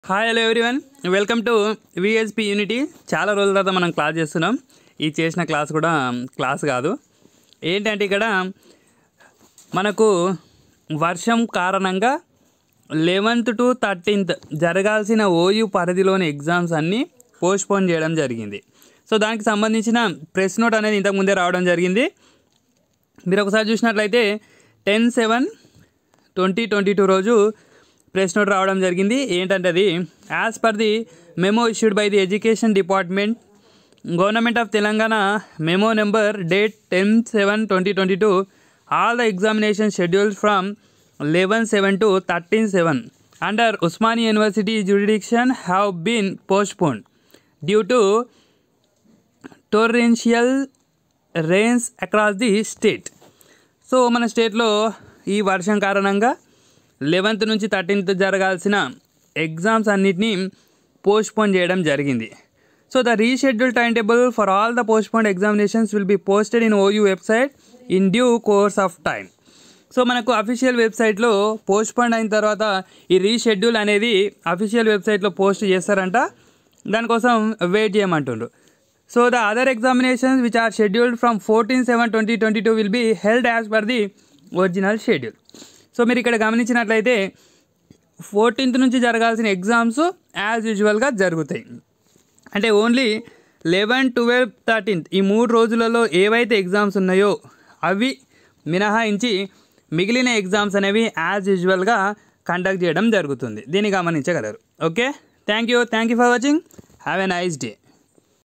hi hello everyone welcome to VSP unity చాలా రోజుల తర్వాత మనం క్లాస్ చేస్తున్నాం ఈ చేసిన క్లాస్ కూడా క్లాస్ కాదు ఏంటంటే ఇక్కడ మనకు వర్షం కారణంగా లెవెన్త్ టు థర్టీన్త్ జరగాల్సిన ఓయూ పరిధిలోని ఎగ్జామ్స్ అన్నీ పోస్ట్పోన్ చేయడం జరిగింది సో దానికి సంబంధించిన ప్రెస్ నోట్ అనేది ఇంతకు ముందే రావడం జరిగింది మీరు ఒకసారి చూసినట్లయితే ten seven twenty twenty two రోజు ప్రెస్ నోట్ రావడం జరిగింది ఏంటంటే అది as per the memo issued by the education department government of Telangana memo number date ten seven twenty twenty two all the examination schedule from eleven seven to thirteen seven under Osmania university jurisdiction have been postpone due to torrential rains across the state so మన స్టేట్లో ఈ వర్షం కారణంగా eleventh నుంచి thirteenth జరగాల్సిన exams అన్నిటినీ postpone చేయడం జరిగింది so the reschedule time table for all the postpone examinations will be posted in OU website in due course of time so మనకు అఫీషియల్ వెబ్సైట్లో పోస్ట్పోన్ అయిన తర్వాత ఈ రీషెడ్యూల్ అనేది అఫీషియల్ వెబ్సైట్లో పోస్ట్ చేస్తారంట దానికోసం వెయిట్ చేయమంటుండ్రు so the other examinations which are scheduled from fourteen seven twenty twenty two will be held as per the original schedule so మీరు ఇక్కడ గమనించినట్లయితే ఫోర్టీన్త్ నుంచి జరగాల్సిన ఎగ్జామ్స్ యాజ్ యూజువల్గా జరుగుతాయి అంటే ఓన్లీ లెవెన్ ట్వెల్వ్ థర్టీన్త్ ఈ మూడు రోజులలో ఏవైతే ఎగ్జామ్స్ ఉన్నాయో అవి మినహాయించి మిగిలిన ఎగ్జామ్స్ అనేవి యాజ్ యూజువల్గా కండక్ట్ చేయడం జరుగుతుంది దీన్ని గమనించగలరు okay thank you thank you for watching have a nice day